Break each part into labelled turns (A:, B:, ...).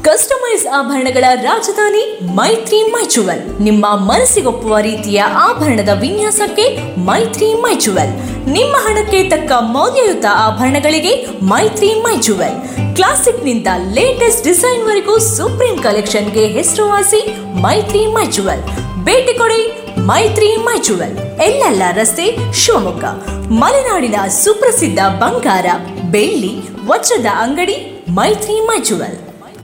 A: customise ಆಭರಣಗಳ ರಾಜಧಾನಿ ಮೈತ್ರಿ ಮೈಚುವಲ್ ನಿಮ್ಮ ಮನಸ್ಸಿಗೊಪ್ಪುವ ರೀತಿಯ ಆಭರಣದ ವಿನ್ಯಾಸಕ್ಕೆ ಮೈತ್ರಿ ಮೈಚುವಲ್ ನಿಮ್ಮ ಹಣಕ್ಕೆ ತಕ್ಕ ಮೌಲ್ಯಯುತ ಆಭರಣಗಳಿಗೆ ಮೈತ್ರಿ ಮೈಚುವಲ್ ಕ್ಲಾಸಿಕ್ನಿಂದ ಲೇಟೆಸ್ಟ್ ಡಿಸೈನ್ ವರೆಗೂ ಸುಪ್ರೀಂ ಕಲೆಕ್ಷನ್ಗೆ ಹೆಸರುವಾಸಿ ಮೈತ್ರಿ ಮೈಚುವಲ್ ಭೇಟಿ ಕೊಡಿ ಮೈತ್ರಿ ಮೈಚುವಲ್ ಎಲ್ಲೆಲ್ಲ ರಸ್ತೆ ಶಿವಮೊಗ್ಗ ಮಲೆನಾಡಿನ ಸುಪ್ರಸಿದ್ಧ ಬಂಗಾರ ಬೆಳ್ಳಿ ವಜ್ರದ ಅಂಗಡಿ ಮೈತ್ರಿ ಮೈಚುವಲ್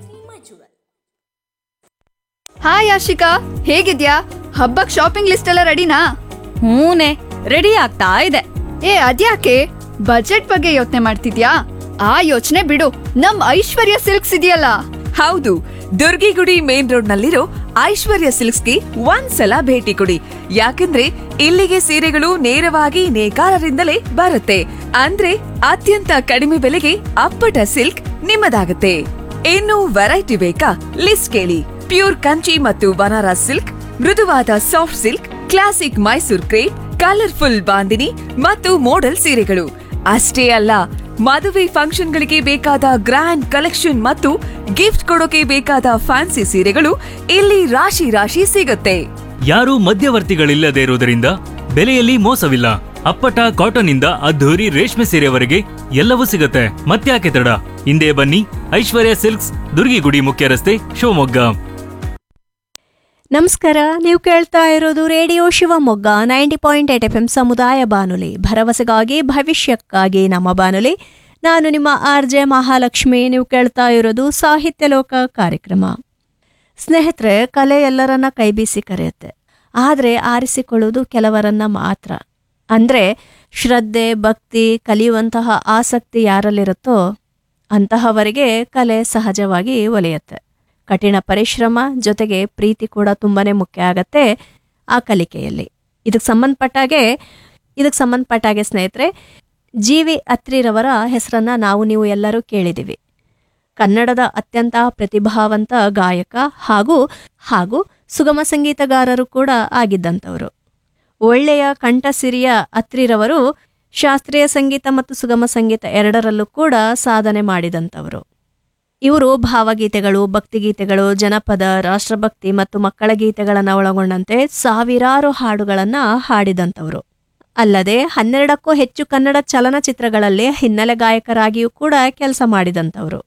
B: ಹಾಯ್ ಆಶಿಕಾ ಹೇಗಿದ್ಯಾ ಹಬ್ಬಕ್ ಶಾಪಿಂಗ್ ಲಿಸ್ಟ್ ಎಲ್ಲ ರೆಡಿನಾ
C: ಹೂನೆ ರೆಡಿ ಆಗ್ತಾ ಇದೆ
B: ಏ ಅದ್ಯಾಕೆ ಬಜೆಟ್ ಬಗ್ಗೆ ಯೋಚನೆ ಮಾಡ್ತಿದ್ಯಾ ಆ ಯೋಚನೆ ಬಿಡು ನಮ್ ಐಶ್ವರ್ಯ ಸಿಲ್ಕ್ಸ್ ಇದೆಯಲ್ಲ
D: ಹೌದು ದುರ್ಗಿಗುಡಿ ಮೇನ್ ರೋಡ್ ನಲ್ಲಿರೋ ಐಶ್ವರ್ಯ ಸಿಲ್ಕ್ಸ್ಗೆ ಒಂದ್ಸಲ ಭೇಟಿ ಕೊಡಿ ಯಾಕಂದ್ರೆ ಇಲ್ಲಿಗೆ ಸೀರೆಗಳು ನೇರವಾಗಿ ನೇಕಾರರಿಂದಲೇ ಬರುತ್ತೆ ಅಂದ್ರೆ ಅತ್ಯಂತ ಕಡಿಮೆ ಬೆಲೆಗೆ ಅಪ್ಪಟ ಸಿಲ್ಕ್ ನಿಮ್ಮದಾಗುತ್ತೆ ಇನ್ನು ವೆರೈಟಿ ಬೇಕಾ ಲಿಸ್ಟ್ ಕೇಳಿ ಪ್ಯೂರ್ ಕಂಚಿ ಮತ್ತು ಬನಾರಸ್ ಸಿಲ್ಕ್ ಮೃದುವಾದ soft silk classic Mysore crepe colourful bandhani ಮತ್ತು ಮೋಡಲ್ ಸೀರೆಗಳು ಅಷ್ಟೇ ಅಲ್ಲ ಮದುವೆ ಫಂಕ್ಷನ್ಗಳಿಗೆ ಬೇಕಾದ ಗ್ರ್ಯಾಂಡ್ ಕಲೆಕ್ಷನ್ ಮತ್ತು ಗಿಫ್ಟ್ ಕೊಡೋಕೆ ಬೇಕಾದ ಫ್ಯಾನ್ಸಿ ಸೀರೆಗಳು ಇಲ್ಲಿ ರಾಶಿ ರಾಶಿ ಸಿಗುತ್ತೆ
E: ಯಾರೂ ಮಧ್ಯವರ್ತಿಗಳಿಲ್ಲದೆ ಇರುವುದರಿಂದ ಬೆಲೆಯಲ್ಲಿ ಮೋಸವಿಲ್ಲ ಅಪ್ಪಟ ಕಾಟನ್ ಇಂದ ಅದ್ಧೂರಿ ರೇಷ್ಮೆ ಸೀರೆವರೆಗೆ ಎಲ್ಲವೂ ಸಿಗುತ್ತೆ ಮತ್ತ್ಯಾಕೆ ತಡ ಹಿಂದೆ ಬನ್ನಿ ಐಶ್ವರ್ಯ ಸಿಲ್ಕ್ಸ್ ದುರ್ಗಿಗುಡಿ ಮುಖ್ಯ ರಸ್ತೆ ಶಿವಮೊಗ್ಗ
F: ನಮಸ್ಕಾರ ನೀವು ಕೇಳ್ತಾ ಇರೋದು radio Shivamogga ninety point eight F M ಸಮುದಾಯ ಬಾನುಲಿ ಭರವಸೆಗಾಗಿ ಭವಿಷ್ಯಕ್ಕಾಗಿ ನಮ್ಮ ಬಾನುಲಿ ನಾನು ನಿಮ್ಮ ಆರ್ ಜೆ ಮಹಾಲಕ್ಷ್ಮಿ ನೀವು ಕೇಳ್ತಾ ಇರೋದು ಸಾಹಿತ್ಯ ಲೋಕ ಕಾರ್ಯಕ್ರಮ ಸ್ನೇಹಿತರೆ ಕಲೆ ಎಲ್ಲರನ್ನ ಕೈಬೀಸಿ ಕರೆಯುತ್ತೆ ಆದರೆ ಆರಿಸಿಕೊಳ್ಳುವುದು ಕೆಲವರನ್ನ ಮಾತ್ರ ಅಂದರೆ ಶ್ರದ್ಧೆ ಭಕ್ತಿ ಕಲಿಯುವಂತಹ ಆಸಕ್ತಿ ಯಾರಲ್ಲಿರುತ್ತೋ ಅಂತಹವರಿಗೆ ಕಲೆ ಸಹಜವಾಗಿ ಒಲಿಯುತ್ತೆ ಕಠಿಣ ಪರಿಶ್ರಮ ಜೊತೆಗೆ ಪ್ರೀತಿ ಕೂಡ ತುಂಬಾನೇ ಮುಖ್ಯ ಆಗತ್ತೆ ಆ ಕಲಿಕೆಯಲ್ಲಿ ಇದಕ್ಕೆ ಸಂಬಂಧಪಟ್ಟಾಗೆ ಇದಕ್ಕೆ ಸಂಬಂಧಪಟ್ಟಾಗೆ ಸ್ನೇಹಿತರೆ ಜಿ ವಿ ಅತ್ರಿರವರ ಹೆಸರನ್ನ ನಾವು ನೀವು ಎಲ್ಲರೂ ಕೇಳಿದ್ದೀವಿ ಕನ್ನಡದ ಅತ್ಯಂತ ಪ್ರತಿಭಾವಂತ ಗಾಯಕ ಹಾಗೂ ಹಾಗೂ ಸುಗಮ ಸಂಗೀತಗಾರರು ಕೂಡ ಆಗಿದ್ದಂಥವರು ಒಳ್ಳೆಯ ಕಂಠಸಿರಿಯ ಅತ್ರಿರವರು ಶಾಸ್ತ್ರೀಯ ಸಂಗೀತ ಮತ್ತು ಸುಗಮ ಸಂಗೀತ ಎರಡರಲ್ಲೂ ಕೂಡ ಸಾಧನೆ ಮಾಡಿದಂಥವರು ಇವರು ಭಾವಗೀತೆಗಳು ಭಕ್ತಿಗೀತೆಗಳು ಜನಪದ ರಾಷ್ಟ್ರಭಕ್ತಿ ಮತ್ತು ಮಕ್ಕಳ ಗೀತೆಗಳನ್ನು ಒಳಗೊಂಡಂತೆ ಸಾವಿರಾರು ಹಾಡುಗಳನ್ನು ಹಾಡಿದಂಥವರು ಅಲ್ಲದೆ ಹನ್ನೆರಡಕ್ಕೂ ಹೆಚ್ಚು ಕನ್ನಡ ಚಲನಚಿತ್ರಗಳಲ್ಲಿ ಹಿನ್ನೆಲೆ ಗಾಯಕರಾಗಿಯೂ ಕೂಡ ಕೆಲಸ ಮಾಡಿದಂಥವರು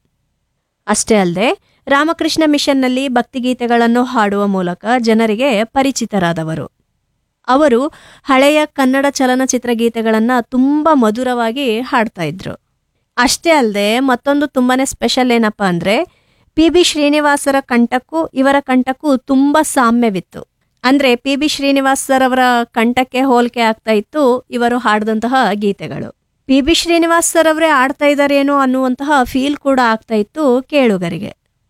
F: ಅಷ್ಟೇ ಅಲ್ಲದೆ ರಾಮಕೃಷ್ಣ ಮಿಷನ್ನಲ್ಲಿ ಭಕ್ತಿಗೀತೆಗಳನ್ನು ಹಾಡುವ ಮೂಲಕ ಜನರಿಗೆ ಪರಿಚಿತರಾದವರು ಅವರು ಹಳೆಯ ಕನ್ನಡ ಚಲನಚಿತ್ರ ಗೀತೆಗಳನ್ನು ತುಂಬ ಮಧುರವಾಗಿ ಹಾಡ್ತಾ ಇದ್ರು ಅಷ್ಟೇ ಅಲ್ಲದೆ ಮತ್ತೊಂದು ತುಂಬಾನೇ ಸ್ಪೆಷಲ್ ಏನಪ್ಪ ಅಂದರೆ ಪಿ ಬಿ ಶ್ರೀನಿವಾಸರ ಕಂಠಕ್ಕೂ ಇವರ ಕಂಠಕ್ಕೂ ತುಂಬ ಸಾಮ್ಯವಿತ್ತು ಅಂದರೆ ಪಿ ಬಿ ಶ್ರೀನಿವಾಸ್ ಸರ್ ಅವರ ಕಂಠಕ್ಕೆ ಹೋಲಿಕೆ ಆಗ್ತಾ ಇತ್ತು ಇವರು ಹಾಡಿದಂತಹ ಗೀತೆಗಳು ಪಿ ಬಿ ಶ್ರೀನಿವಾಸ್ ಸರ್ ಅವರೇ ಆಡ್ತಾ ಇದ್ದಾರೇನೋ ಅನ್ನುವಂತಹ ಫೀಲ್ ಕೂಡ ಆಗ್ತಾ ಇತ್ತು ಕೇಳುಗರಿಗೆ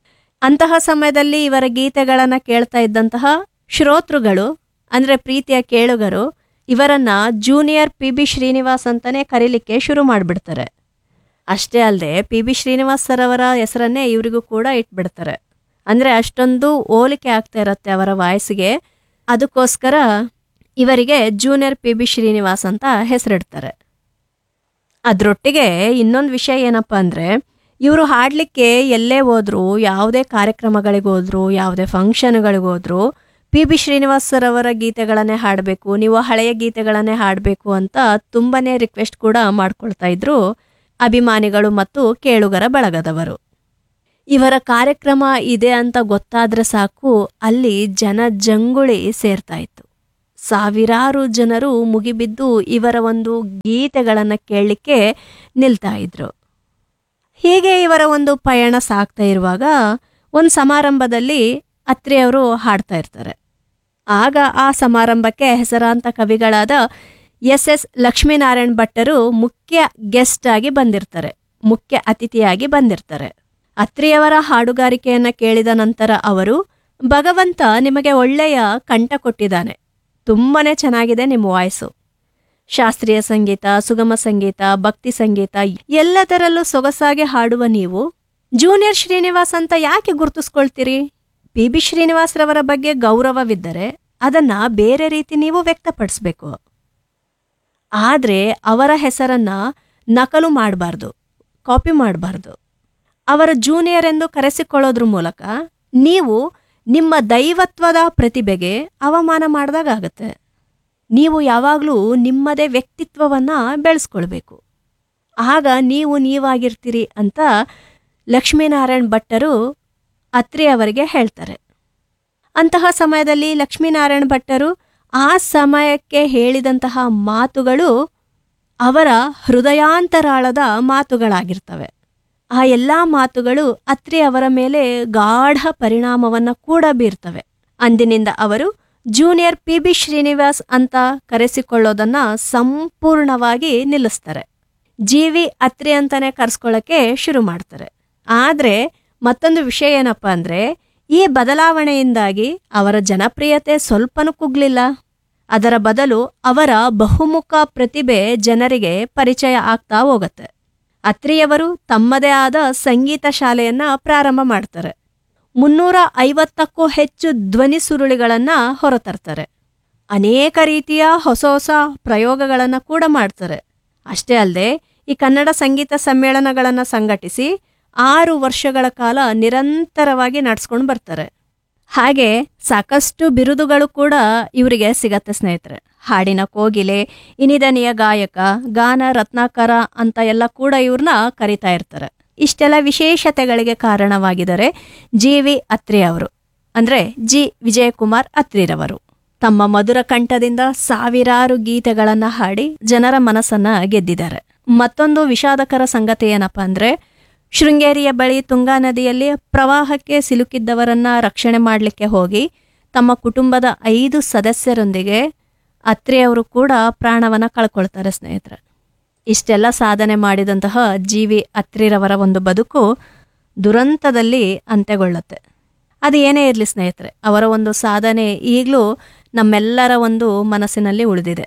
F: ಅಂತಹ ಸಮಯದಲ್ಲಿ ಇವರ ಗೀತೆಗಳನ್ನು ಕೇಳ್ತಾ ಇದ್ದಂತಹ ಶ್ರೋತೃಗಳು ಅಂದರೆ ಪ್ರೀತಿಯ ಕೇಳುಗರು ಇವರನ್ನ ಜೂನಿಯರ್ ಪಿ ಬಿ ಶ್ರೀನಿವಾಸ್ ಅಂತಾನೆ ಕರೀಲಿಕ್ಕೆ ಶುರು ಮಾಡಿಬಿಡ್ತಾರೆ ಅಷ್ಟೇ ಅಲ್ಲದೆ ಪಿ ಬಿ ಶ್ರೀನಿವಾಸ್ ಸರ್ ಅವರ ಹೆಸರನ್ನೇ ಇವರಿಗೂ ಕೂಡ ಇಟ್ಬಿಡ್ತಾರೆ ಅಂದರೆ ಅಷ್ಟೊಂದು ಹೋಲಿಕೆ ಆಗ್ತಾ ಇರತ್ತೆ ಅವರ ವಾಯ್ಸ್ಗೆ ಅದಕ್ಕೋಸ್ಕರ ಇವರಿಗೆ ಜೂನಿಯರ್ ಪಿ ಬಿ ಶ್ರೀನಿವಾಸ್ ಅಂತ ಹೆಸರಿಡ್ತಾರೆ ಅದರೊಟ್ಟಿಗೆ ಇನ್ನೊಂದು ವಿಷಯ ಏನಪ್ಪ ಅಂದರೆ ಇವರು ಹಾಡಲಿಕ್ಕೆ ಎಲ್ಲೇ ಹೋದ್ರು ಯಾವುದೇ ಕಾರ್ಯಕ್ರಮಗಳಿಗೆ ಹೋದ್ರು ಯಾವುದೇ ಫಂಕ್ಷನ್ಗಳಿಗೆ ಹೋದ್ರು ಪಿ ಬಿ ಶ್ರೀನಿವಾಸ್ ಸರ್ ಅವರ ಗೀತೆಗಳನ್ನೇ ಹಾಡಬೇಕು ನೀವು ಹಳೆಯ ಗೀತೆಗಳನ್ನೇ ಹಾಡಬೇಕು ಅಂತ ತುಂಬಾನೇ ರಿಕ್ವೆಸ್ಟ್ ಕೂಡ ಮಾಡ್ಕೊಳ್ತಾ ಇದ್ರು ಅಭಿಮಾನಿಗಳು ಮತ್ತು ಕೇಳುಗರ ಬಳಗದವರು ಇವರ ಕಾರ್ಯಕ್ರಮ ಇದೆ ಅಂತ ಗೊತ್ತಾದ್ರೆ ಸಾಕು ಅಲ್ಲಿ ಜನ ಜಂಗುಳಿ ಸೇರ್ತಾ ಇತ್ತು ಸಾವಿರಾರು ಜನರು ಮುಗಿಬಿದ್ದು ಇವರ ಒಂದು ಗೀತೆಗಳನ್ನು ಕೇಳಲಿಕ್ಕೆ ನಿಲ್ತಾ ಇದ್ರು ಹೀಗೆ ಇವರ ಒಂದು ಪಯಣ ಸಾಗ್ತಾ ಇರುವಾಗ ಒಂದು ಸಮಾರಂಭದಲ್ಲಿ ಅತ್ರಿ ಅವರು ಹಾಡ್ತಾ ಇರ್ತಾರೆ ಆಗ ಆ ಸಮಾರಂಭಕ್ಕೆ ಹೆಸರಾಂತ ಕವಿಗಳಾದ ಎಸ್ ಎಸ್ ಲಕ್ಷ್ಮೀನಾರಾಯಣ್ ಭಟ್ಟರು ಮುಖ್ಯ ಗೆಸ್ಟ್ ಆಗಿ ಬಂದಿರ್ತಾರೆ ಮುಖ್ಯ ಅತಿಥಿಯಾಗಿ ಬಂದಿರ್ತಾರೆ ಅತ್ರಿಯವರ ಹಾಡುಗಾರಿಕೆಯನ್ನ ಕೇಳಿದ ನಂತರ ಅವರು ಭಗವಂತ ನಿಮಗೆ ಒಳ್ಳೆಯ ಕಂಠ ಕೊಟ್ಟಿದ್ದಾನೆ ತುಂಬಾನೇ ಚೆನ್ನಾಗಿದೆ ನಿಮ್ಮ ವಾಯ್ಸು ಶಾಸ್ತ್ರೀಯ ಸಂಗೀತ ಸುಗಮ ಸಂಗೀತ ಭಕ್ತಿ ಸಂಗೀತ ಎಲ್ಲದರಲ್ಲೂ ಸೊಗಸಾಗಿ ಹಾಡುವ ನೀವು ಜೂನಿಯರ್ ಶ್ರೀನಿವಾಸ್ ಅಂತ ಯಾಕೆ ಗುರುತಿಸ್ಕೊಳ್ತೀರಿ ಪಿ ಬಿ ಶ್ರೀನಿವಾಸ್ ರವರ ಬಗ್ಗೆ ಗೌರವವಿದ್ದರೆ ಅದನ್ನ ಬೇರೆ ರೀತಿ ನೀವು ವ್ಯಕ್ತಪಡಿಸ್ಬೇಕು ಆದರೆ ಅವರ ಹೆಸರನ್ನ ನಕಲು ಮಾಡಬಾರ್ದು ಕಾಪಿ ಮಾಡಬಾರ್ದು ಅವರ ಜೂನಿಯರ್ ಎಂದು ಕರೆಸಿಕೊಳ್ಳೋದ್ರ ಮೂಲಕ ನೀವು ನಿಮ್ಮ ದೈವತ್ವದ ಪ್ರತಿಭೆಗೆ ಅವಮಾನ ಮಾಡಿದಾಗತ್ತೆ ನೀವು ಯಾವಾಗಲೂ ನಿಮ್ಮದೇ ವ್ಯಕ್ತಿತ್ವವನ್ನು ಬೆಳೆಸ್ಕೊಳ್ಬೇಕು ಆಗ ನೀವು ನೀವಾಗಿರ್ತೀರಿ ಅಂತ ಲಕ್ಷ್ಮೀನಾರಾಯಣ್ ಭಟ್ಟರು ಅತ್ರಿ ಅವರಿಗೆ ಹೇಳ್ತಾರೆ ಅಂತಹ ಸಮಯದಲ್ಲಿ ಲಕ್ಷ್ಮೀನಾರಾಯಣ ಭಟ್ಟರು ಆ ಸಮಯಕ್ಕೆ ಹೇಳಿದಂತಹ ಮಾತುಗಳು ಅವರ ಹೃದಯಾಂತರಾಳದ ಮಾತುಗಳಾಗಿರ್ತವೆ ಆ ಎಲ್ಲ ಮಾತುಗಳು ಅತ್ರಿ ಅವರ ಮೇಲೆ ಗಾಢ ಪರಿಣಾಮವನ್ನು ಕೂಡ ಬೀರ್ತವೆ ಅಂದಿನಿಂದ ಅವರು ಜೂನಿಯರ್ ಪಿ ಬಿ ಶ್ರೀನಿವಾಸ್ ಅಂತ ಕರೆಸಿಕೊಳ್ಳೋದನ್ನ ಸಂಪೂರ್ಣವಾಗಿ ನಿಲ್ಲಿಸ್ತಾರೆ ಜಿ ವಿ ಅತ್ರಿ ಅಂತಾನೆ ಕರೆಸ್ಕೊಳ್ಳೋಕ್ಕೆ ಶುರು ಮಾಡ್ತಾರೆ ಆದರೆ ಮತ್ತೊಂದು ವಿಷಯ ಏನಪ್ಪ ಅಂದರೆ ಈ ಬದಲಾವಣೆಯಿಂದಾಗಿ ಅವರ ಜನಪ್ರಿಯತೆ ಸ್ವಲ್ಪನೂ ಕುಗ್ಲಿಲ್ಲ ಅದರ ಬದಲು ಅವರ ಬಹುಮುಖ ಪ್ರತಿಭೆ ಜನರಿಗೆ ಪರಿಚಯ ಆಗ್ತಾ ಹೋಗುತ್ತೆ ಅತ್ರಿಯವರು ತಮ್ಮದೇ ಆದ ಸಂಗೀತ ಶಾಲೆಯನ್ನ ಪ್ರಾರಂಭ ಮಾಡ್ತಾರೆ ಮುನ್ನೂರ ಐವತ್ತಕ್ಕೂ ಹೆಚ್ಚು ಧ್ವನಿ ಸುರುಳಿಗಳನ್ನು ಹೊರತರ್ತಾರೆ ಅನೇಕ ರೀತಿಯ ಹೊಸ ಹೊಸ ಪ್ರಯೋಗಗಳನ್ನು ಕೂಡ ಮಾಡ್ತಾರೆ ಅಷ್ಟೇ ಅಲ್ಲದೆ ಈ ಕನ್ನಡ ಸಂಗೀತ ಸಮ್ಮೇಳನಗಳನ್ನು ಸಂಘಟಿಸಿ ಆರು ವರ್ಷಗಳ ಕಾಲ ನಿರಂತರವಾಗಿ ನಡೆಸ್ಕೊಂಡು ಬರ್ತಾರೆ ಹಾಗೆ ಸಾಕಷ್ಟು ಬಿರುದುಗಳು ಕೂಡ ಇವರಿಗೆ ಸಿಗತ್ತೆ ಸ್ನೇಹಿತರೆ ಹಾಡಿನ ಕೋಗಿಲೆ ಇನಿದನಿಯ ಗಾಯಕ ಗಾನ ರತ್ನಾಕರ ಅಂತ ಎಲ್ಲ ಕೂಡ ಇವ್ರನ್ನ ಕರಿತಾ ಇರ್ತಾರೆ ಇಷ್ಟೆಲ್ಲ ವಿಶೇಷತೆಗಳಿಗೆ ಕಾರಣವಾಗಿದ್ದಾರೆ ಜಿ ವಿ ಅತ್ರಿ ಅವರು ಅಂದ್ರೆ ಜಿ ವಿಜಯಕುಮಾರ್ ಅತ್ರಿರವರು ತಮ್ಮ ಮಧುರ ಕಂಠದಿಂದ ಸಾವಿರಾರು ಗೀತೆಗಳನ್ನ ಹಾಡಿ ಜನರ ಮನಸ್ಸನ್ನ ಗೆದ್ದಿದ್ದಾರೆ ಮತ್ತೊಂದು ವಿಷಾದಕರ ಸಂಗತಿ ಏನಪ್ಪಾ ಅಂದ್ರೆ ಶೃಂಗೇರಿಯ ಬಳಿ ತುಂಗಾ ನದಿಯಲ್ಲಿ ಪ್ರವಾಹಕ್ಕೆ ಸಿಲುಕಿದ್ದವರನ್ನ ರಕ್ಷಣೆ ಮಾಡಲಿಕ್ಕೆ ಹೋಗಿ ತಮ್ಮ ಕುಟುಂಬದ ಐದು ಸದಸ್ಯರೊಂದಿಗೆ ಅತ್ರಿ ಅವರು ಕೂಡ ಪ್ರಾಣವನ್ನ ಕಳ್ಕೊಳ್ತಾರೆ ಸ್ನೇಹಿತರೆ ಇಷ್ಟೆಲ್ಲ ಸಾಧನೆ ಮಾಡಿದಂತಹ ಜಿ ವಿ ಅತ್ರಿರವರ ಒಂದು ಬದುಕು ದುರಂತದಲ್ಲಿ ಅಂತ್ಯಗೊಳ್ಳುತ್ತೆ ಅದು ಏನೇ ಇರಲಿ ಸ್ನೇಹಿತರೆ ಅವರ ಒಂದು ಸಾಧನೆ ಈಗಲೂ ನಮ್ಮೆಲ್ಲರ ಒಂದು ಮನಸ್ಸಿನಲ್ಲಿ ಉಳಿದಿದೆ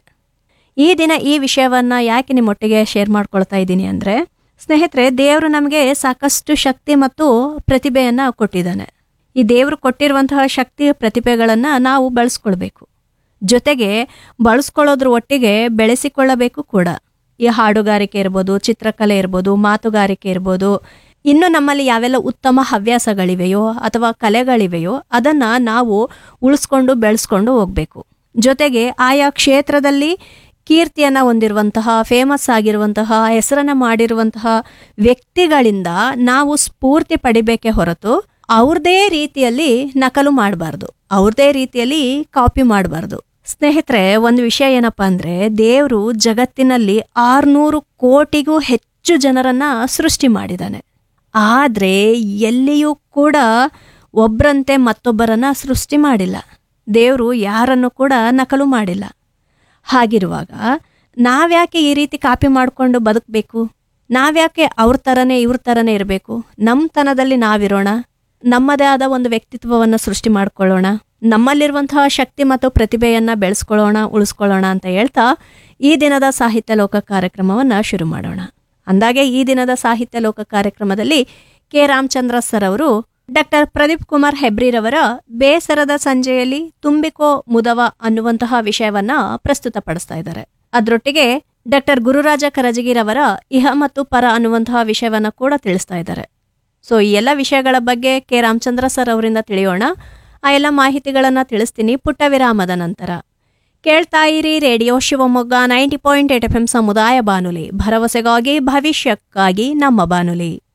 F: ಈ ದಿನ ಈ ವಿಷಯವನ್ನ ಯಾಕೆ ನಿಮ್ಮೊಟ್ಟಿಗೆ ಶೇರ್ ಮಾಡ್ಕೊಳ್ತಾ ಇದ್ದೀನಿ ಅಂದರೆ ಸ್ನೇಹಿತರೆ ದೇವರು ನಮಗೆ ಸಾಕಷ್ಟು ಶಕ್ತಿ ಮತ್ತು ಪ್ರತಿಭೆಯನ್ನ ಕೊಟ್ಟಿದ್ದಾನೆ ಈ ದೇವರು ಕೊಟ್ಟಿರುವಂತಹ ಶಕ್ತಿ ಪ್ರತಿಭೆಗಳನ್ನು ನಾವು ಬಳಸ್ಕೊಳ್ಬೇಕು ಜೊತೆಗೆ ಬಳಸ್ಕೊಳ್ಳೋದ್ರ ಒಟ್ಟಿಗೆ ಬೆಳೆಸಿಕೊಳ್ಳಬೇಕು ಕೂಡ ಈ ಹಾಡುಗಾರಿಕೆ ಇರ್ಬೋದು ಚಿತ್ರಕಲೆ ಇರ್ಬೋದು ಮಾತುಗಾರಿಕೆ ಇರ್ಬೋದು ಇನ್ನು ನಮ್ಮಲ್ಲಿ ಯಾವೆಲ್ಲ ಉತ್ತಮ ಹವ್ಯಾಸಗಳಿವೆಯೋ ಅಥವಾ ಕಲೆಗಳಿವೆಯೋ ಅದನ್ನ ನಾವು ಉಳಿಸ್ಕೊಂಡು ಬೆಳೆಸ್ಕೊಂಡು ಹೋಗ್ಬೇಕು ಜೊತೆಗೆ ಆಯಾ ಕ್ಷೇತ್ರದಲ್ಲಿ ಕೀರ್ತಿಯನ್ನ ಹೊಂದಿರುವಂತಹ ಫೇಮಸ್ ಆಗಿರುವಂತಹ ಹೆಸರನ್ನ ಮಾಡಿರುವಂತಹ ವ್ಯಕ್ತಿಗಳಿಂದ ನಾವು ಸ್ಫೂರ್ತಿ ಪಡಿಬೇಕೇ ಹೊರತು ಅವ್ರದೇ ರೀತಿಯಲ್ಲಿ ನಕಲು ಮಾಡಬಾರ್ದು ಅವ್ರದೇ ರೀತಿಯಲ್ಲಿ ಕಾಪಿ ಮಾಡಬಾರ್ದು ಸ್ನೇಹಿತರೆ ಒಂದು ವಿಷಯ ಏನಪ್ಪಾ ಅಂದ್ರೆ ದೇವರು ಜಗತ್ತಿನಲ್ಲಿ ಆರ್ನೂರು ಕೋಟಿಗೂ ಹೆಚ್ಚು ಜನರನ್ನ ಸೃಷ್ಟಿ ಮಾಡಿದ್ದಾನೆ ಆದ್ರೆ ಎಲ್ಲಿಯೂ ಕೂಡ ಒಬ್ರಂತೆ ಮತ್ತೊಬ್ಬರನ್ನ ಸೃಷ್ಟಿ ಮಾಡಿಲ್ಲ ದೇವರು ಯಾರನ್ನು ಕೂಡ ನಕಲು ಮಾಡಿಲ್ಲ ಹಾಗಿರುವಾಗ ನಾವ್ಯಾಕೆ ಈ ರೀತಿ ಕಾಪಿ ಮಾಡಿಕೊಂಡು ಬದುಕಬೇಕು ನಾವ್ಯಾಕೆ ಅವ್ರ ಥರನೇ ಇವ್ರ ಥರನೇ ಇರಬೇಕು ನಮ್ಮ ತನದಲ್ಲಿ ನಾವಿರೋಣ ನಮ್ಮದೇ ಆದ ಒಂದು ವ್ಯಕ್ತಿತ್ವವನ್ನು ಸೃಷ್ಟಿ ಮಾಡ್ಕೊಳ್ಳೋಣ ನಮ್ಮಲ್ಲಿರುವಂತಹ ಶಕ್ತಿ ಮತ್ತು ಪ್ರತಿಭೆಯನ್ನ ಬೆಳೆಸ್ಕೊಳ್ಳೋಣ ಉಳಿಸ್ಕೊಳ್ಳೋಣ ಅಂತ ಹೇಳ್ತಾ ಈ ದಿನದ ಸಾಹಿತ್ಯ ಲೋಕ ಕಾರ್ಯಕ್ರಮವನ್ನು ಶುರು ಮಾಡೋಣ ಅಂದಾಗೆ ಈ ದಿನದ ಸಾಹಿತ್ಯ ಲೋಕ ಕಾರ್ಯಕ್ರಮದಲ್ಲಿ ಕೆ ರಾಮಚಂದ್ರ ಸರ್ ಅವರು ಡಾಕ್ಟರ್ ಪ್ರದೀಪ್ ಕುಮಾರ್ ಹೆಬ್ರಿರವರ ಬೇಸರದ ಸಂಜೆಯಲ್ಲಿ ತುಂಬಿಕೋ ಮುದವ ಅನ್ನುವಂತಹ ವಿಷಯವನ್ನ ಪ್ರಸ್ತುತಪಡಿಸ್ತಾ ಇದ್ದಾರೆ ಅದರೊಟ್ಟಿಗೆ ಡಾಕ್ಟರ್ ಗುರುರಾಜ ಕರಜಗಿರವರ ಇಹ ಮತ್ತು ಪರ ಅನ್ನುವಂತಹ ವಿಷಯವನ್ನ ಕೂಡ ತಿಳಿಸ್ತಾ ಇದ್ದಾರೆ ಸೊ ಈ ಎಲ್ಲ ವಿಷಯಗಳ ಬಗ್ಗೆ ಕೆ ರಾಮಚಂದ್ರ ಸರ್ ಅವರಿಂದ ತಿಳಿಯೋಣ ಆ ಎಲ್ಲ ಮಾಹಿತಿಗಳನ್ನ ತಿಳಿಸ್ತೀನಿ ಪುಟ್ಟ ವಿರಾಮದ ನಂತರ ಕೇಳ್ತಾ ಇರಿ radio Shivamogga ninety point eight F M ಸಮುದಾಯ ಬಾನುಲಿ ಭರವಸೆಗಾಗಿ ಭವಿಷ್ಯಕ್ಕಾಗಿ ನಮ್ಮ ಬಾನುಲಿ